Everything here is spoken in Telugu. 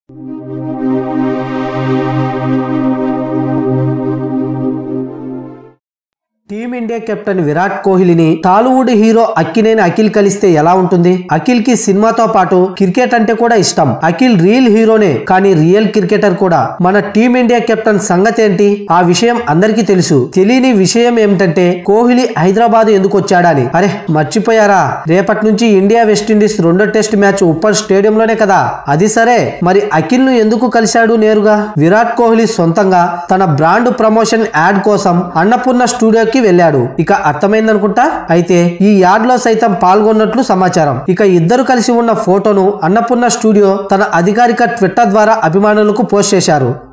టీమిండియా కెప్టెన్ విరాట్ కోహ్లీని టాలీవుడ్ హీరో అక్కినేని అఖిల్ కలిస్తే ఎలా ఉంటుంది అఖిల్ కి సినిమాతో పాటు క్రికెట్ అంటే కూడా ఇష్టం అఖిల్ రియల్ హీరోనే కానీ రియల్ క్రికెటర్ కూడా మన టీమిండియా కెప్టెన్ సంగతి ఏంటి ఆ విషయం అందరికీ తెలుసు తెలియని విషయం ఏమిటంటే కోహ్లీ హైదరాబాద్ ఎందుకు వచ్చాడని అరే మర్చిపోయారా రేపటి నుంచి ఇండియా వెస్టిండీస్ రెండో టెస్ట్ మ్యాచ్ ఉప్పల్ స్టేడియంలోనే కదా అది సరే మరి అఖిల్ ను ఎందుకు కలిశాడు నేరుగా విరాట్ కోహ్లీ సొంతంగా తన బ్రాండ్ ప్రమోషన్ యాడ్ కోసం అన్నపూర్ణ స్టూడియోకి వెళ్ళాడు ఇక అర్థమైందనుకుంటా అయితే ఈ యాడ్ లో సైతం పాల్గొన్నట్లు సమాచారం ఇక ఇద్దరు కలిసి ఉన్న ఫోటోను అన్నపూర్ణ స్టూడియో తన అధికారిక ట్విట్టర్ ద్వారా అభిమానులకు పోస్ట్ చేశారు